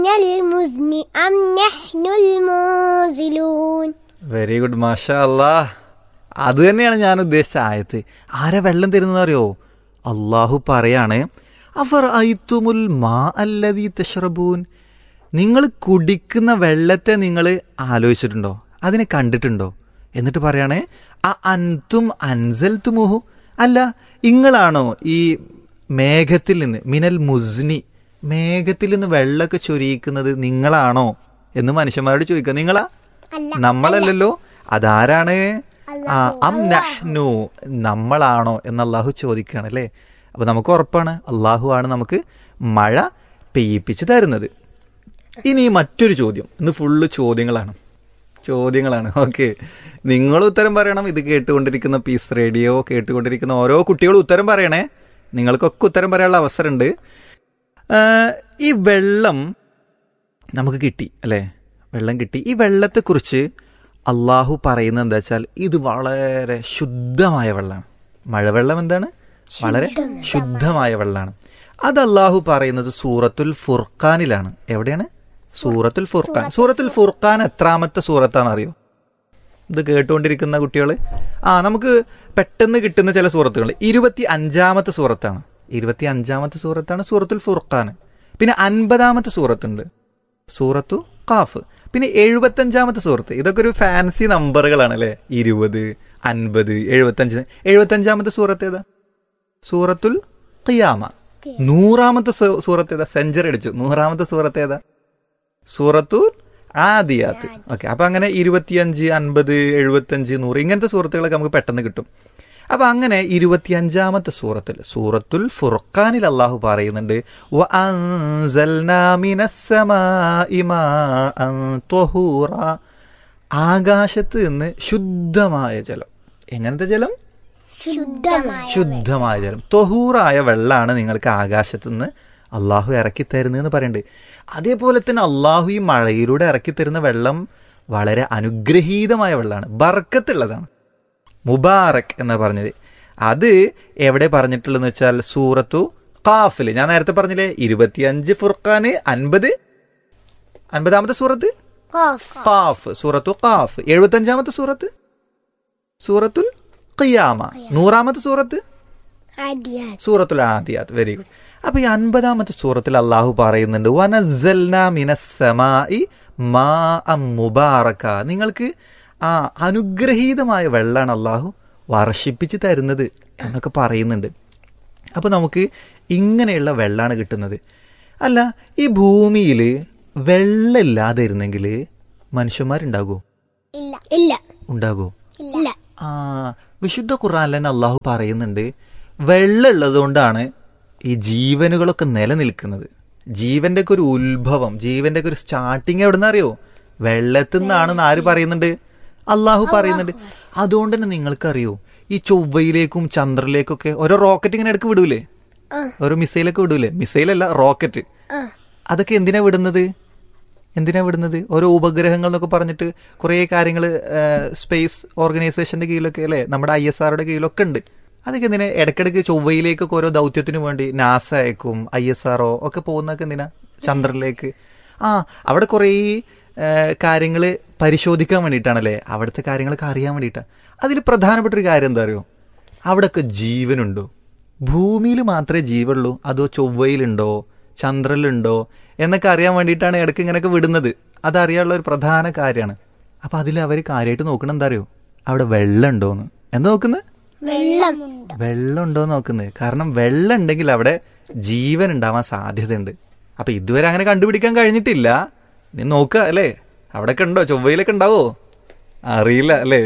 المزن أم نحن المنزلون very good മാഷാ അല്ലാ അത് തന്നെയാണ് ഞാൻ ഉദ്ദേശിച്ച ആയത്ത് ആരാ വെള്ളം തരുന്നത് അറിയോ അള്ളാഹു പറയാണ് അവർ ഐത്തുമുൽ മാ അല്ലതീ തഷ്റബൂൻ നിങ്ങൾ കുടിക്കുന്ന വെള്ളത്തെ നിങ്ങൾ ആലോചിച്ചിട്ടുണ്ടോ അതിനെ കണ്ടിട്ടുണ്ടോ എന്നിട്ട് പറയാണ് അ അൻതും അൻസൽ തുമുഹു അല്ല നിങ്ങളാണോ ഈ മേഘത്തിൽ നിന്ന് മിനൽ മുസ്നി മേഘത്തിൽ നിന്ന് വെള്ളമൊക്കെ ചൊരിയിക്കുന്നത് നിങ്ങളാണോ എന്ന് മനുഷ്യന്മാരോട് ചോദിക്കുക നിങ്ങളാ നമ്മളല്ലല്ലോ അതാരാണ് ആ അം നഹ്നു നമ്മളാണോ എന്ന് അള്ളാഹു ചോദിക്കുകയാണ് അല്ലേ അപ്പൊ നമുക്ക് ഉറപ്പാണ് അള്ളാഹു ആണ് നമുക്ക് മഴ പെയ്യിപ്പിച്ച് തരുന്നത് ഇനി മറ്റൊരു ചോദ്യം ഇന്ന് ഫുള്ള് ചോദ്യങ്ങളാണ് ചോദ്യങ്ങളാണ് ഓക്കെ നിങ്ങൾ ഉത്തരം പറയണം ഇത് കേട്ടുകൊണ്ടിരിക്കുന്ന പീസ് റേഡിയോ കേട്ടുകൊണ്ടിരിക്കുന്ന ഓരോ കുട്ടികളും ഉത്തരം പറയണേ നിങ്ങൾക്കൊക്കെ ഉത്തരം പറയാനുള്ള അവസരമുണ്ട് ആ, ഈ വെള്ളം നമുക്ക് കിട്ടി അല്ലേ വെള്ളം കിട്ടി ഈ വെള്ളത്തെക്കുറിച്ച് അള്ളാഹു പറയുന്നത് എന്താ വെച്ചാൽ ഇത് വളരെ ശുദ്ധമായ വെള്ളമാണ് മഴവെള്ളം എന്താണ് വളരെ ശുദ്ധമായ വെള്ളമാണ് അത് അള്ളാഹു പറയുന്നത് സൂറത്തുൽ ഫുർഖാനിലാണ് എവിടെയാണ് സൂറത്തുൽ ഫുർഖാൻ സൂറത്തുൽ ഫുർഖാൻ എത്രാമത്തെ സൂറത്താണെന്ന് അറിയോ ഇത് കേട്ടുകൊണ്ടിരിക്കുന്ന കുട്ടികൾ ആ നമുക്ക് പെട്ടെന്ന് കിട്ടുന്ന ചില സൂറത്തുകൾ ഇരുപത്തി അഞ്ചാമത്തെ സൂറത്താണ് ഇരുപത്തി അഞ്ചാമത്തെ സൂറത്താണ് സൂറത്തുൽ ഫുർഖാൻ പിന്നെ അൻപതാമത്തെ സൂറത്തുണ്ട് സൂറത്തു ഖാഫ് പിന്നെ എഴുപത്തഞ്ചാമത്തെ സൂറത്ത് ഇതൊക്കെ ഒരു ഫാൻസി നമ്പറുകളാണ് അല്ലേ ഇരുപത് അൻപത് എഴുപത്തഞ്ച് എഴുപത്തഞ്ചാമത്തെ സൂറത്ത് ഏതാ സൂറത്തുൽ ഖിയാമ നൂറാമത്തെ സൂ- സൂറത്ത് ഏതാ സെഞ്ചുറി അടിച്ചു നൂറാമത്തെ സൂറത്ത് ഏതാ സൂറത്തുൽ ആദിയാത്ത് ഓക്കെ അപ്പൊ അങ്ങനെ ഇരുപത്തിയഞ്ച് അൻപത് എഴുപത്തഞ്ച് നൂറ് ഇങ്ങനത്തെ സൂറത്തുകളൊക്കെ നമുക്ക് പെട്ടെന്ന് കിട്ടും അപ്പൊ അങ്ങനെ ഇരുപത്തിയഞ്ചാമത്തെ സൂറത്തിൽ സൂറത്തുൽ ഫുർഖാനിൽ അള്ളാഹു പറയുന്നുണ്ട് "വ അൻസൽനാ മിനസ്സമാഇ മാഅൻ ത്വഹൂറ." ആകാശത്ത് നിന്ന് ശുദ്ധമായ ജലം എങ്ങനത്തെ ജലം ശുദ്ധമായ ശുദ്ധമായ ജലം തൊഹൂറായ വെള്ളമാണ് നിങ്ങൾക്ക് ആകാശത്ത് നിന്ന് അള്ളാഹു ഇറക്കി തരുന്നതെന്ന് പറയുന്നുണ്ട് അതേപോലെ തന്നെ അള്ളാഹു ഈ മഴയിലൂടെ ഇറക്കി തരുന്ന വെള്ളം വളരെ അനുഗ്രഹീതമായ വെള്ളമാണ് ബർക്കത്തുള്ളതാണ് മുബാറക് എന്ന് പറഞ്ഞത് അത് എവിടെ പറഞ്ഞിട്ടുള്ളതെന്ന് വെച്ചാൽ സൂറത്തു ഖാഫില് ഞാൻ നേരത്തെ പറഞ്ഞില്ലേ ഇരുപത്തിയഞ്ച് ഫുർഖാന് അൻപത് അൻപതാമത്തെ സൂറത്ത് ഖാഫ് ഖാഫ് സൂറത്തു ഖാഫ് എഴുപത്തഞ്ചാമത്തെ സൂറത്ത് സൂറത്തുൽ ഖിയാമ നൂറാമത്തെ സൂറത്ത് ആദിയാത്ത് സൂറത്തുൽ ആദിയാത്ത് വെരി ഗുഡ് അപ്പൊ ഈ അൻപതാമത്തെ സൂറത്തിൽ അള്ളാഹു പറയുന്നുണ്ട് വനസ്സൽനാ മിനസ്സമായി മാ മുബാറക്ക നിങ്ങൾക്ക് ആ അനുഗ്രഹീതമായ വെള്ളമാണ് അള്ളാഹു വർഷിപ്പിച്ച് തരുന്നത് എന്നൊക്കെ പറയുന്നുണ്ട് അപ്പൊ നമുക്ക് ഇങ്ങനെയുള്ള വെള്ളമാണ് കിട്ടുന്നത് അല്ല ഈ ഭൂമിയിൽ വെള്ളമില്ലാതെ ഇരുന്നെങ്കിൽ മനുഷ്യന്മാരുണ്ടാകുമോ ഇല്ല ഇല്ല ഉണ്ടാകുമോ ഇല്ല ആ വിശുദ്ധ ഖുറാനിൽ തന്നെ അള്ളാഹു പറയുന്നുണ്ട് വെള്ളം ഉള്ളതുകൊണ്ടാണ് ഈ ജീവനുകളൊക്കെ നിലനിൽക്കുന്നത് ജീവന്റെ ഒക്കെ ഒരു ഉത്ഭവം ജീവന്റെ ഒക്കെ ഒരു സ്റ്റാർട്ടിങ് എവിടെ അറിയോ വെള്ളത്തിൽ നിന്നാണെന്ന് ആര് പറയുന്നുണ്ട് അള്ളാഹു പറയുന്നുണ്ട് അതുകൊണ്ട് തന്നെ നിങ്ങൾക്കറിയോ ഈ ചൊവ്വയിലേക്കും ചന്ദ്രനിലേക്കൊക്കെ ഓരോ റോക്കറ്റ് ഇങ്ങനെ ഇടയ്ക്ക് വിടൂലേ ആ. ഓരോ മിസൈലൊക്കെ വിടൂലേ മിസൈലല്ല റോക്കറ്റ് ആ അതൊക്കെ എന്തിനാ വിടുന്നത് എന്തിനാ വിടുന്നത് ഓരോ ഉപഗ്രഹങ്ങൾ എന്നൊക്കെ പറഞ്ഞിട്ട് കുറേ കാര്യങ്ങൾ സ്പേസ് ഓർഗനൈസേഷന്റെ കീഴിലൊക്കെ അല്ലേ നമ്മുടെ ഐ എസ് ആറുടെ കീഴിലൊക്കെ ഉണ്ട് അതൊക്കെ എന്തിനാ ഇടയ്ക്കിടയ്ക്ക് ചൊവ്വയിലേക്കൊക്കെ ഓരോ ദൗത്യത്തിന് വേണ്ടി നാസ അയക്കും ഐ എസ് ആർഒ ഒക്കെ പോകുന്നതൊക്കെ എന്തിനാ ചന്ദ്രനിലേക്ക് ആ അവിടെ കുറേ കാര്യങ്ങൾ പരിശോധിക്കാൻ വേണ്ടിയിട്ടാണല്ലേ അവിടുത്തെ കാര്യങ്ങളൊക്കെ അറിയാൻ വേണ്ടിയിട്ടാണ് അതിൽ പ്രധാനപ്പെട്ട ഒരു കാര്യം എന്താ അറിയോ അവിടെയൊക്കെ ജീവനുണ്ടോ ഭൂമിയിൽ മാത്രമേ ജീവുള്ളൂ അതോ ചൊവ്വയിലുണ്ടോ ചന്ദ്രനിലുണ്ടോ എന്നൊക്കെ അറിയാൻ വേണ്ടിയിട്ടാണ് ഇടയ്ക്ക് ഇങ്ങനെയൊക്കെ വിടുന്നത് അതറിയാനുള്ള ഒരു പ്രധാന കാര്യമാണ് അപ്പം അതിൽ അവർ കാര്യമായിട്ട് നോക്കണം എന്താ അറിയോ അവിടെ വെള്ളം ഉണ്ടോന്ന് എന്താ നോക്കുന്നത് വെള്ളമുണ്ട് വെള്ളം ഉണ്ടോ നോക്കുന്നത് കാരണം വെള്ളം ഉണ്ടെങ്കിൽ അവിടെ ജീവൻ ഉണ്ടാവാൻ സാധ്യതയുണ്ട് അപ്പൊ ഇതുവരെ അങ്ങനെ കണ്ടുപിടിക്കാൻ കഴിഞ്ഞിട്ടില്ല ഇനി നോക്കുക അല്ലേ അവിടെയൊക്കെ ഉണ്ടോ ചൊവ്വയിലൊക്കെ ഉണ്ടാവോ അറിയില്ല അല്ലേ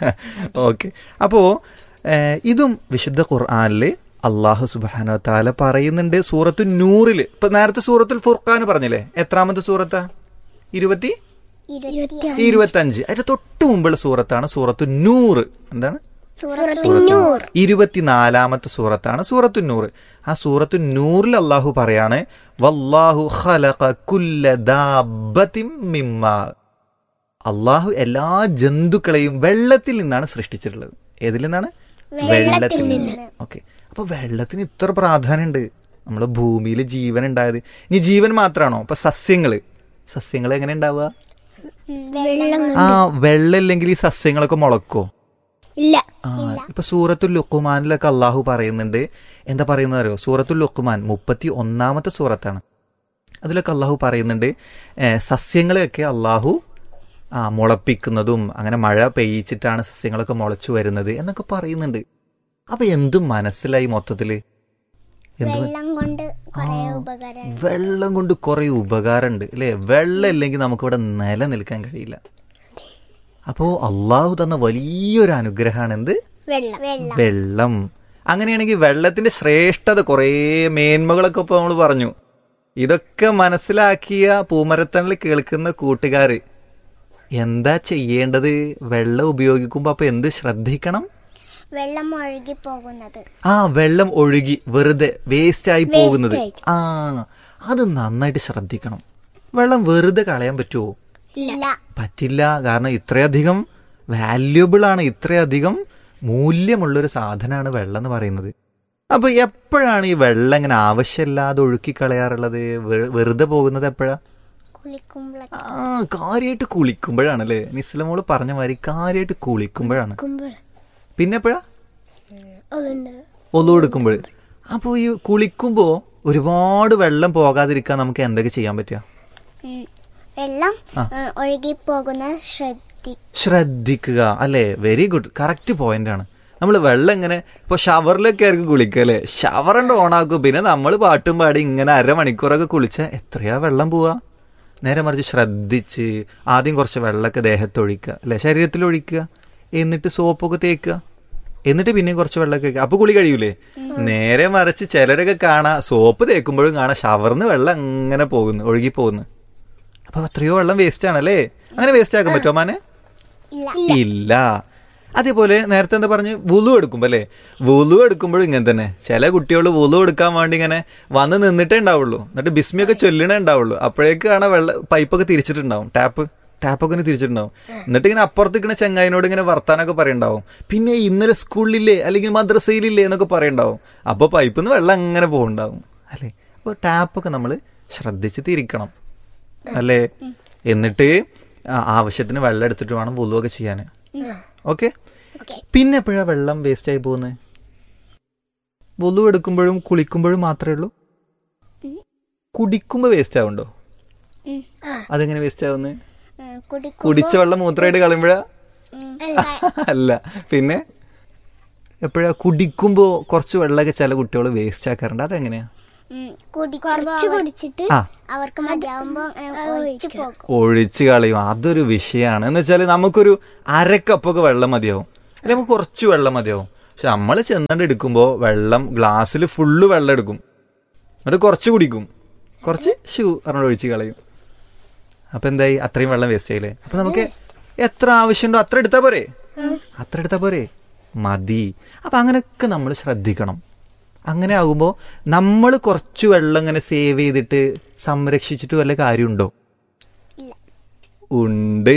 ഓക്കെ അപ്പോ ഏഹ്, ഇതും വിശുദ്ധ ഖുർആാനില് അള്ളാഹു സുബാന താല പറയുന്നുണ്ട് സൂറത്തു നൂറില് ഇപ്പൊ നേരത്തെ സൂറത്തുൽ ഫുർഖാൻ പറഞ്ഞില്ലേ എത്രാമത്തെ സൂറത്താ ഇരുപത്തി ഇരുപത്തി ഇരുപത്തഞ്ച് അതിന്റെ തൊട്ട് മുമ്പുള്ള സൂറത്താണ് സൂറത്തു നൂറ് എന്താണ് സൂറത്തുന്നൂർ ഇരുപത്തിനാലാമത്തെ സൂറത്താണ് സൂറത്തു നൂറ് ആ സൂറത്തു നൂറിൽ അള്ളാഹു പറയാണ് വല്ലാഹു ഖലഖ കുല്ല ദാബത്തിൻ മിമ്മാ അള്ളാഹു എല്ലാ ജന്തുക്കളെയും വെള്ളത്തിൽ നിന്നാണ് സൃഷ്ടിച്ചിട്ടുള്ളത് ഏതിൽ നിന്നാണ് വെള്ളത്തിൽ നിന്ന് ഓക്കെ അപ്പൊ വെള്ളത്തിന് ഇത്ര പ്രാധാന്യമുണ്ട് നമ്മളെ ഭൂമിയിൽ ജീവൻ ഉണ്ടായത് ഇനി ജീവൻ മാത്രമാണോ ഇപ്പൊ സസ്യങ്ങള് സസ്യങ്ങൾ എങ്ങനെ ഉണ്ടാവുക വെള്ളം ആ വെള്ളം ഇല്ലെങ്കിൽ ഈ സസ്യങ്ങളൊക്കെ മുളക്കോ ഇല്ല ആ ഇപ്പൊ സൂറത്തുൽ ലുക്കുമാനിലൊക്കെ അള്ളാഹു പറയുന്നുണ്ട് എന്താ പറയുന്നത് അറിയോ സൂറത്തുൽ ലുക്കുമാൻ മുപ്പത്തി ഒന്നാമത്തെ സൂറത്താണ് അതിലൊക്കെ അള്ളാഹു പറയുന്നുണ്ട് ഏ, സസ്യങ്ങളെയൊക്കെ അള്ളാഹു ആ മുളപ്പിക്കുന്നതും അങ്ങനെ മഴ പെയ്യിച്ചിട്ടാണ് സസ്യങ്ങളൊക്കെ മുളച്ചു വരുന്നത് എന്നൊക്കെ പറയുന്നുണ്ട് അപ്പൊ എന്തും മനസ്സിലായി മൊത്തത്തില് എന്ത് വെള്ളം കൊണ്ട് കുറെ ഉപകാരം വെള്ളം കൊണ്ട് കുറെ ഉപകാരമുണ്ട് അല്ലേ വെള്ളം ഇല്ലെങ്കിൽ നമുക്കിവിടെ നിലനിൽക്കാൻ കഴിയില്ല അപ്പോ അള്ളാഹു തന്ന വലിയൊരു അനുഗ്രഹമാണ് എന്ത് വെള്ളം വെള്ളം വെള്ളം അങ്ങനെയാണെങ്കിൽ വെള്ളത്തിന്റെ ശ്രേഷ്ഠത കുറേ മേന്മകളൊക്കെ ഇപ്പൊ നമ്മൾ പറഞ്ഞു ഇതൊക്കെ മനസ്സിലാക്കിയ പൂമരത്തണിൽ കേൾക്കുന്ന കൂട്ടുകാര് എന്താ ചെയ്യേണ്ടത് വെള്ളം ഉപയോഗിക്കുമ്പോ അപ്പൊ എന്ത് ശ്രദ്ധിക്കണം വെള്ളം ഒഴുകി പോകുന്നത് ആ വെള്ളം ഒഴുകി വെറുതെ വേസ്റ്റ് ആയി പോകുന്നത് ആയി. ആ അത് നന്നായിട്ട് ശ്രദ്ധിക്കണം വെള്ളം വെറുതെ കളയാൻ പറ്റുമോ ഇല്ല പറ്റില്ല കാരണം ഇത്രയധികം വാല്യുബിൾ ആണ് ഇത്രയധികം മൂല്യമുള്ളൊരു സാധനമാണ് വെള്ളം എന്ന് പറയുന്നത് അപ്പൊ എപ്പോഴാണ് ഈ വെള്ളം ഇങ്ങനെ ആവശ്യമില്ലാതെ ഒഴുക്കി കളയാറുള്ളത് വെ- വെറുതെ പോകുന്നത് എപ്പോഴാ കുളിക്കുമ്പോഴൊക്കെ ആ കാര്യമായിട്ട് കുളിക്കുമ്പോഴാണ് അല്ലേ നിസ്ലമോള് പറഞ്ഞ മാതിരി കാര്യമായിട്ട് കുളിക്കുമ്പോഴാണ് പിന്നെ എപ്പോഴാ അതുണ്ട് ഒന്നു എടുക്കുമ്പോൾ അപ്പോൾ ഈ കുളിക്കുമ്പോൾ ഒരുപാട് വെള്ളം പോകാതിരിക്കാൻ നമുക്ക് എന്തൊക്കെ ചെയ്യാൻ പറ്റുക ഉം. വെള്ളം ആ. ഉം, ഒഴുകി പോകുന്ന ശ്രദ്ധി ശ്രദ്ധിക്കുക അല്ലേ വെരി ഗുഡ് കറക്റ്റ് പോയിന്റ് ആണ് നമ്മൾ വെള്ളം ഇങ്ങനെ ഇപ്പൊ ഷവറിലൊക്കെ ആയിരിക്കും കുളിക്കുക അല്ലേ ഷവർ ഉണ്ട് ഓണാക്കും പിന്നെ നമ്മൾ പാട്ടും പാടി ഇങ്ങനെ അരമണിക്കൂറൊക്കെ കുളിച്ച എത്രയാ വെള്ളം പോവാ നേരെ മറിച്ച് ശ്രദ്ധിച്ച് ആദ്യം കുറച്ച് വെള്ളമൊക്കെ ദേഹത്ത് ഒഴിക്കുക അല്ലെ ശരീരത്തിൽ ഒഴിക്കുക എന്നിട്ട് സോപ്പൊക്കെ തേക്കുക എന്നിട്ട് പിന്നെയും കുറച്ച് വെള്ളമൊക്കെ ഒഴിക്കുക അപ്പൊ കുളി കഴിയൂലേ നേരെ മറിച്ച് ചിലരൊക്കെ കാണാ സോപ്പ് തേക്കുമ്പോഴും കാണാം ഷവർന്ന് വെള്ളം അങ്ങനെ പോകുന്നു ഒഴുകി പോകുന്നു അപ്പൊ അത്രയോ വെള്ളം വേസ്റ്റ് ആണല്ലേ അങ്ങനെ വേസ്റ്റ് ആക്കാൻ പറ്റുമോ മാനെ ഇല്ല ഇല്ല അതേപോലെ നേരത്തെ എന്താ പറഞ്ഞ് വുളു എടുക്കുമ്പോ അല്ലേ വുളു എടുക്കുമ്പോഴും ഇങ്ങനെ തന്നെ ചില കുട്ടികൾ വുളു എടുക്കാൻ വേണ്ടി ഇങ്ങനെ വന്ന് നിന്നിട്ടേ ഉണ്ടാവുള്ളൂ എന്നിട്ട് ബിസ്മിയൊക്കെ ചൊല്ലണേ ഉണ്ടാവുള്ളൂ അപ്പോഴേക്കാണ് വെള്ള പൈപ്പൊക്കെ തിരിച്ചിട്ടുണ്ടാവും ടാപ്പ് ടാപ്പൊക്കെ ഇങ്ങനെ തിരിച്ചിട്ടുണ്ടാവും എന്നിട്ട് ഇങ്ങനെ അപ്പുറത്തേക്കണ ചെങ്ങായിനോട് ഇങ്ങനെ വർത്താനൊക്കെ പറയണ്ടാവും പിന്നെ ഇന്നലെ സ്കൂളിലില്ലേ അല്ലെങ്കിൽ മദ്രസയിലില്ലേ എന്നൊക്കെ പറയണ്ടാവും അപ്പൊ പൈപ്പിൽ നിന്ന് വെള്ളം അങ്ങനെ പോകുന്നുണ്ടാവും അല്ലേ അപ്പോൾ ടാപ്പൊക്കെ നമ്മൾ ശ്രദ്ധിച്ച് തിരിക്കണം അല്ലേ എന്നിട്ട് ആ- ആവശ്യത്തിന് വെള്ളം എടുത്തിട്ട് വേണം വുളുവൊക്കെ ചെയ്യാൻ ഓക്കെ ഓക്കെ പിന്നെ എപ്പോഴാ വെള്ളം വേസ്റ്റ് ആയി പോകുന്നത് വുളു എടുക്കുമ്പോഴും കുളിക്കുമ്പോഴും മാത്രമേ ഉള്ളൂ കുടിക്കുമ്പോ വേസ്റ്റ് ആവുണ്ടോ അതെങ്ങനെ വേസ്റ്റ് ആവുന്നത് കുടിക്കുമ്പോ കുടിച്ച വെള്ളം മൂത്രമായിട്ട് കളയുമ്പോഴാ ഉം, അല്ല പിന്നെ എപ്പോഴാ കുടിക്കുമ്പോ കുറച്ച് വെള്ളമൊക്കെ ചില കുട്ടികൾ വേസ്റ്റ് ആക്കാറുണ്ട് അതെങ്ങനെയാ ഉം, കുറച്ച് കുടിച്ചിട്ട് ആ അവർക്ക് മതിയാവുമ്പോ അങ്ങനെ ഒഴിച്ചു പോകും ഒഴിച്ച് കളയും അതൊരു വിഷയമാണ് എന്ന് വെച്ചാൽ നമുക്കൊരു അരക്കപ്പൊക്കെ വെള്ളം മതിയാവും അല്ലെങ്കിൽ നമുക്ക് കുറച്ച് വെള്ളം മതിയാവും പക്ഷെ നമ്മൾ ചെന്നിട്ട് എടുക്കുമ്പോൾ വെള്ളം ഗ്ലാസ്സിൽ ഫുള്ള് വെള്ളം എടുക്കും എന്നിട്ട് കുറച്ച് കുടിക്കും കുറച്ച് ഷൂ പറഞ്ഞിട്ട് ഒഴിച്ച് കളയും അപ്പൊ എന്തായി അത്രയും വെള്ളം വേസ്റ്റ് ആയില്ലേ അപ്പൊ നമുക്ക് എത്ര ആവശ്യമുണ്ടോ അത്ര എടുത്താ പോരെ അത്ര എടുത്താ പോരെ മതി അപ്പൊ അങ്ങനെയൊക്കെ നമ്മൾ ശ്രദ്ധിക്കണം അങ്ങനെ ആകുമ്പോൾ നമ്മൾ കുറച്ച് വെള്ളം ഇങ്ങനെ സേവ് ചെയ്തിട്ട് സംരക്ഷിച്ചിട്ട് വല്ല കാര്യമുണ്ടോ ഇല്ല ഉണ്ട്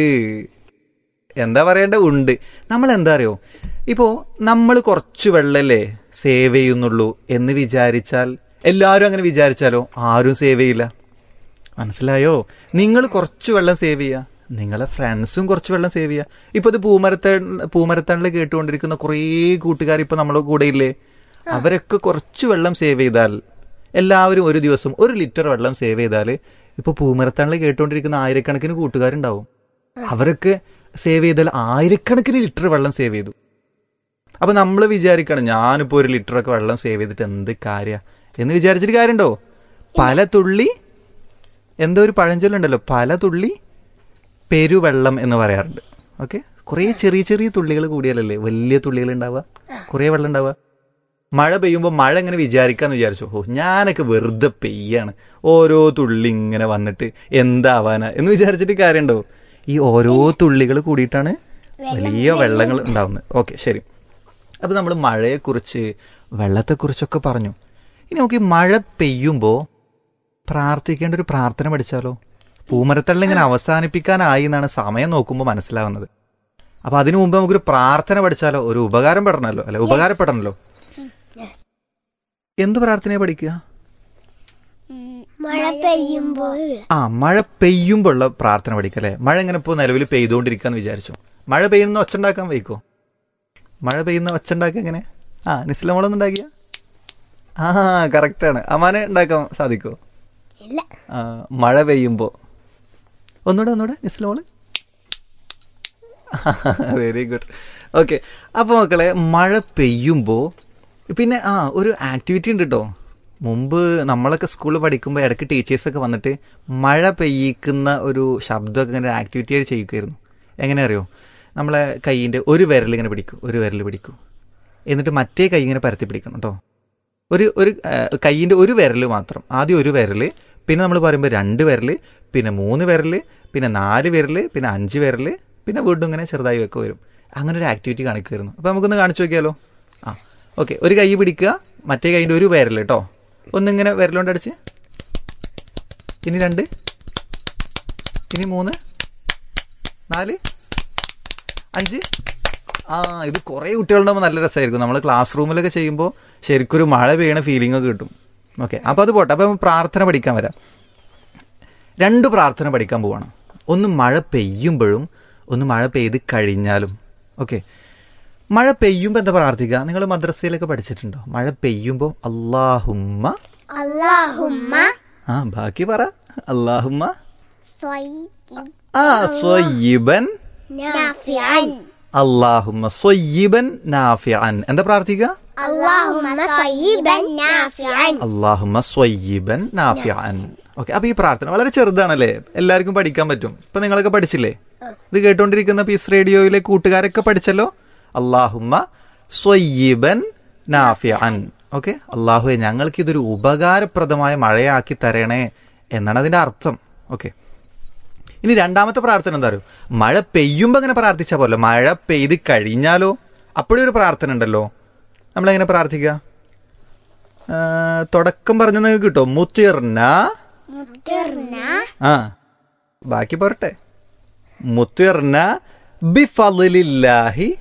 എന്താ പറയണ്ട ഉണ്ട് നമ്മൾ എന്താ അറിയോ ഇപ്പോ നമ്മൾ കുറച്ച് വെള്ളല്ലേ സേവ് ചെയ്യുന്നുള്ളൂ എന്ന് വിചാരിച്ചാൽ എല്ലാവരും അങ്ങനെ വിചാരിച്ചാലോ ആരും സേവ് ചെയ്യില്ല മനസ്സിലായോ നിങ്ങൾ കുറച്ച് വെള്ളം സേവ് ചെയ്യുക നിങ്ങളെ ഫ്രണ്ട്സും കുറച്ച് വെള്ളം സേവ് ചെയ്യുക ഇപ്പൊ ഇത് പൂമരത്ത പൂമരത്തണിൽ കേട്ടുകൊണ്ടിരിക്കുന്ന കുറേ കൂട്ടുകാർ ഇപ്പൊ നമ്മുടെ കൂടെ ഇല്ലേ അവരൊക്കെ കുറച്ച് വെള്ളം സേവ് ചെയ്താൽ എല്ലാവരും ഒരു ദിവസം ഒരു ലിറ്റർ വെള്ളം സേവ് ചെയ്താൽ ഇപ്പൊ പൂമരത്തണിൽ കേട്ടുകൊണ്ടിരിക്കുന്ന ആയിരക്കണക്കിന് കൂട്ടുകാരുണ്ടാവും അവരൊക്കെ സേവ് ചെയ്താൽ ആയിരക്കണക്കിന് ലിറ്റർ വെള്ളം സേവ് ചെയ്തു അപ്പൊ നമ്മൾ വിചാരിക്കണം ഞാനിപ്പോ ഒരു ലിറ്ററൊക്കെ വെള്ളം സേവ് ചെയ്തിട്ട് എന്ത് കാര്യ എന്ന് വിചാരിച്ചിട്ട് കാര്യമുണ്ടോ പല തുള്ളി എന്തോ ഒരു പഴഞ്ചൊല്ലുണ്ടല്ലോ പല തുള്ളി പെരുവെള്ളം എന്ന് പറയാറുണ്ട് ഓക്കെ കുറേ ചെറിയ ചെറിയ തുള്ളികൾ കൂടിയാലല്ലേ വലിയ തുള്ളികൾ ഉണ്ടാവുക കുറേ വെള്ളം ഉണ്ടാവുക മഴ പെയ്യുമ്പോൾ മഴ ഇങ്ങനെ വിചാരിക്കാന്ന് വിചാരിച്ചു ഓ ഞാനൊക്കെ വെറുതെ പെയ്യാണ് ഓരോ തുള്ളി ഇങ്ങനെ വന്നിട്ട് എന്താവാനാ എന്ന് വിചാരിച്ചിട്ട് കാര്യമുണ്ടോ ഈ ഓരോ തുള്ളികൾ കൂടിയിട്ടാണ് വലിയ വെള്ളങ്ങൾ ഉണ്ടാവുന്നത് ഓക്കെ ശരി അപ്പോൾ നമ്മൾ മഴയെക്കുറിച്ച് വെള്ളത്തെക്കുറിച്ചൊക്കെ പറഞ്ഞു ഇനി നമുക്ക് ഈ മഴ പെയ്യുമ്പോൾ പ്രാർത്ഥിക്കേണ്ട ഒരു പ്രാർത്ഥന പഠിച്ചാലോ പൂമരത്തള്ളിൽ ഇങ്ങനെ അവസാനിപ്പിക്കാനായി എന്നാണ് സമയം നോക്കുമ്പോൾ മനസ്സിലാവുന്നത് അപ്പൊ അതിനു മുമ്പ് നമുക്കൊരു പ്രാർത്ഥന പഠിച്ചാലോ ഒരു ഉപകാരം പെടണമല്ലോ അല്ലെ ഉപകാരപ്പെടണമല്ലോ എന്ത് പ്രാർത്ഥനയെ പഠിക്കുക മഴ പെയ്യുമ്പോൾ ആ മഴ പെയ്യുമ്പോഴുള്ള പ്രാർത്ഥന പഠിക്കല്ലേ മഴ ഇങ്ങനെ ഇപ്പോൾ നിലവിൽ പെയ്തുകൊണ്ടിരിക്കാന്ന് വിചാരിച്ചു മഴ പെയ്യുന്ന ഒച്ച ഉണ്ടാക്കാൻ വയ്ക്കോ മഴ പെയ്യുന്ന ഒച്ച ഉണ്ടാക്കുക എങ്ങനെ ആ നിസ്ലമോളൊന്നും ഉണ്ടാക്കിയ ആ കറക്റ്റാണ് അമാനെ ഉണ്ടാക്കാൻ സാധിക്കുമോ ഇല്ല ആ, മഴ പെയ്യുമ്പോൾ ഒന്നുകൂടെ ഒന്നുകൂടെ നിസ്ലമോള് വെരി ഗുഡ് ഓക്കെ അപ്പോൾ മക്കളെ മഴ പെയ്യുമ്പോൾ പിന്നെ ആ ഒരു ആക്ടിവിറ്റി ഉണ്ട് കേട്ടോ മുമ്പ് നമ്മളൊക്കെ സ്കൂളിൽ പഠിക്കുമ്പോൾ ഇടയ്ക്ക് ടീച്ചേഴ്സൊക്കെ വന്നിട്ട് മഴ പെയ്യിക്കുന്ന ഒരു ശബ്ദമൊക്കെ ഇങ്ങനെ ആക്ടിവിറ്റി ആയിട്ട് ചെയ്യിക്കുമായിരുന്നു എങ്ങനെ അറിയോ നമ്മളെ കൈയിൻ്റെ ഒരു വിരൽ ഇങ്ങനെ പിടിക്കും ഒരു വിരൽ പിടിക്കും എന്നിട്ട് മറ്റേ കൈ ഇങ്ങനെ പരത്തി പിടിക്കണം കേട്ടോ ഒരു ഒരു കൈയിൻ്റെ ഒരു വിരൽ മാത്രം ആദ്യം ഒരു വിരൽ പിന്നെ നമ്മൾ പറയുമ്പോൾ രണ്ട് വിരൽ പിന്നെ മൂന്ന് വിരൽ പിന്നെ നാല് വിരൽ പിന്നെ അഞ്ച് വിരൽ പിന്നെ വീണ്ടും ഇങ്ങനെ ചെറുതായി വെക്ക വരും അങ്ങനെ ഒരു ആക്ടിവിറ്റി കാണിക്കുമായിരുന്നു അപ്പോൾ നമുക്കൊന്ന് കാണിച്ചു നോക്കിയാലോ ആ ഓക്കെ ഒരു കൈ പിടിക്കുക മറ്റേ കൈയിൻ്റെ ഒരു വിരൽ കേട്ടോ ഒന്നിങ്ങനെ വിരലുകൊണ്ട് അടിച്ച് ഇനി രണ്ട് ഇനി മൂന്ന് നാല് അഞ്ച് ആ ഇത് കുറേ കുട്ടികളുണ്ടാകുമ്പോൾ നല്ല രസമായിരിക്കും നമ്മൾ ക്ലാസ് റൂമിലൊക്കെ ചെയ്യുമ്പോൾ ശരിക്കും ഒരു മഴ പെയ്യണ ഫീലിംഗ് ഒക്കെ കിട്ടും ഓക്കെ അപ്പോൾ അത് പോട്ടെ അപ്പോൾ പ്രാർത്ഥന പഠിക്കാൻ വരാം രണ്ട് പ്രാർത്ഥന പഠിക്കാൻ പോവാണ് ഒന്ന് മഴ പെയ്യുമ്പോഴും ഒന്ന് മഴ പെയ്ത് കഴിഞ്ഞാലും ഓക്കെ മഴ പെയ്യുമ്പോൾ എന്താ പ്രാർത്ഥിക്കുക നിങ്ങൾ മദ്രസയിലൊക്കെ പഠിച്ചിട്ടുണ്ടോ മഴ പെയ്യുമ്പോൾ അള്ളാഹുമ്മ അല്ലാഹുമ്മ ആ ബാക്കി പറ അള്ളാഹുമ്മ സ്വയ്യിബ് ആ സ്വയ്യിബൻ നാഫിഅൻ അള്ളാഹുമ്മ സ്വയ്യിബൻ നാഫിഅൻ എന്താ പ്രാർത്ഥിക്കുക അല്ലാഹുമ്മ സ്വയ്യിബൻ നാഫിഅൻ അള്ളാഹുമ്മ സ്വയ്യിബൻ നാഫിഅൻ ഓക്കെ അപ്പൊ ഈ പ്രാർത്ഥന വളരെ ചെറുതാണല്ലേ എല്ലാവർക്കും പഠിക്കാൻ പറ്റും ഇപ്പൊ നിങ്ങളൊക്കെ പഠിച്ചില്ലേ ഇത് കേട്ടോണ്ടിരിക്കുന്ന പീസ് റേഡിയോയിലെ കൂട്ടുകാരൊക്കെ പഠിച്ചല്ലോ അള്ളാഹുമ്മ സ്വയ്യിബൻ നാഫിഅൻ ഓക്കെ അള്ളാഹുവെ ഞങ്ങൾക്ക് ഇതൊരു ഉപകാരപ്രദമായ മഴയാക്കി തരണേ എന്നാണ് അതിന്റെ അർത്ഥം ഓക്കെ ഇനി രണ്ടാമത്തെ പ്രാർത്ഥന എന്താ അറിയോ മഴ പെയ്യുമ്പോൾ അങ്ങനെ പ്രാർത്ഥിച്ചാൽ പോലെ മഴ പെയ്ത് കഴിഞ്ഞാലോ അപ്പോഴും ഒരു പ്രാർത്ഥന ഉണ്ടല്ലോ നമ്മളെങ്ങനെ പ്രാർത്ഥിക്കുക ആ, തുടക്കം പറഞ്ഞ നിങ്ങൾക്ക് കിട്ടോ മുത്തിർന മുത്തിർന ആ ബാക്കി പോരട്ടെ മുത്തിർന ബിഫലില്ലാഹി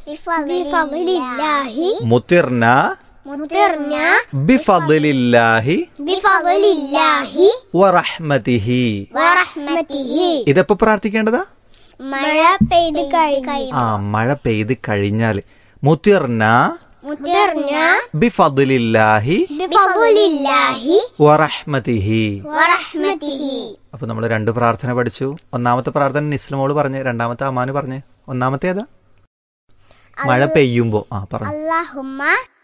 ബിഫളില്ലാഹി മുത്തിർന മുത്തിർന ബിഫലില്ലാഹി ബിഫളില്ലാഹി വറഹ്മതിഹി വറഹ്മതിഹി ഇതെപ്പോ പ്രാർത്ഥിക്കേണ്ടതാ മഴ പെയ്ത് കഴിഞ്ഞു ആ മഴ പെയ്ത് കഴിഞ്ഞാൽ മുത്തിർന മുത്തിർന ബിഫലില്ലാഹി ബിഫളില്ലാഹി വറഹ്മതിഹി വറഹ്മതിഹി അപ്പൊ നമ്മൾ രണ്ട് പ്രാർത്ഥന പഠിച്ചു ഒന്നാമത്തെ പ്രാർത്ഥന നിസ്ലമോള് പറഞ്ഞ് രണ്ടാമത്തെ അമാന് പറഞ്ഞ് ഒന്നാമത്തെ ഏതാ മഴ പെയ്യുമ്പോ ആ പറഞ്ഞു അല്ലാഹുമ്മ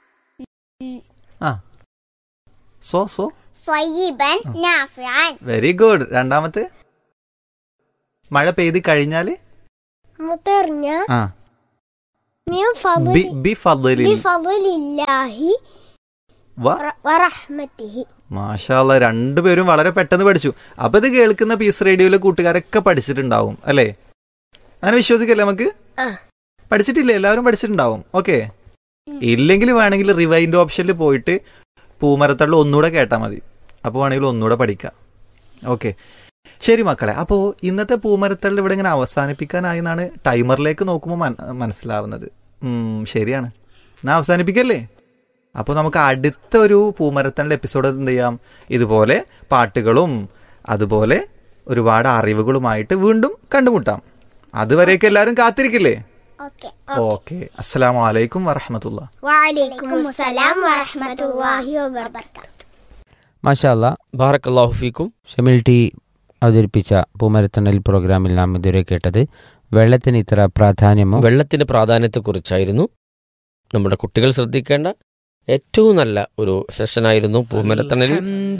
ആ സോ സോ സ്വയ്യിബൻ നാഫിഅൻ വെരി ഗുഡ് രണ്ടാമത്തെ മഴ പെയ്ത് കഴിഞ്ഞാല് മുത്തിർന ആ മിൻ ബി ബി ഫضലിൽ ബിഫളില്ലാഹി വ വറഹ്മതിഹി മാഷാല്ല രണ്ടുപേരും വളരെ പെട്ടെന്ന് പഠിച്ചു അപ്പൊ ഇത് കേൾക്കുന്ന പീസ് റേഡിയോയിലെ കൂട്ടുകാരൊക്കെ പഠിച്ചിട്ടുണ്ടാവും അല്ലേ അങ്ങനെ വിശ്വസിക്കല്ലേ നമുക്ക് ആ. പഠിച്ചിട്ടില്ലേ എല്ലാവരും പഠിച്ചിട്ടുണ്ടാവും ഓക്കെ ഇല്ലെങ്കിൽ വേണമെങ്കിൽ റിവൈൻഡ് ഓപ്ഷനിൽ പോയിട്ട് പൂമരത്തള്ള ഒന്നുകൂടെ കേട്ടാൽ മതി അപ്പോൾ വേണമെങ്കിൽ ഒന്നുകൂടെ പഠിക്കാം ഓക്കെ ശരി മക്കളെ അപ്പോൾ ഇന്നത്തെ പൂമരത്തള്ള ഇവിടെ ഇങ്ങനെ അവസാനിപ്പിക്കാനായി എന്നാണ് ടൈമറിലേക്ക് നോക്കുമ്പോൾ മന- മനസ്സിലാവുന്നത് ഉം, ശരിയാണ് എന്നാ അവസാനിപ്പിക്കല്ലേ അപ്പോൾ നമുക്ക് അടുത്ത ഒരു പൂമരത്തണിലെ എപ്പിസോഡ് എന്ത് ചെയ്യാം ഇതുപോലെ പാട്ടുകളും അതുപോലെ ഒരുപാട് അറിവുകളുമായിട്ട് വീണ്ടും കണ്ടുമുട്ടാം അതുവരേക്ക് എല്ലാവരും കാത്തിരിക്കില്ലേ ഓക്കെ ഓക്കെ അസ്സലാമു അലൈക്കും വറഹമത്തുള്ള വഅലൈക്കും അസ്സലാം വറഹ്മത്തുള്ളാഹി വബറകാതുഹു മാഷാല്ല ബാറക്കല്ലാഹു ഫീക്കും ഷമിൽ ടി അവതരിപ്പിച്ച പൂമരത്തണൽ പ്രോഗ്രാമിൽ നാം ഇതുവരെ കേട്ടത് വെള്ളത്തിന് ഇത്ര പ്രാധാന്യമോ വെള്ളത്തിന്റെ പ്രാധാന്യത്തെക്കുറിച്ചായിരുന്നു നമ്മുടെ കുട്ടികൾ ശ്രദ്ധിക്കേണ്ട ഏറ്റവും നല്ല ഒരു സെഷനായിരുന്നു പൂമരത്തണലിൽ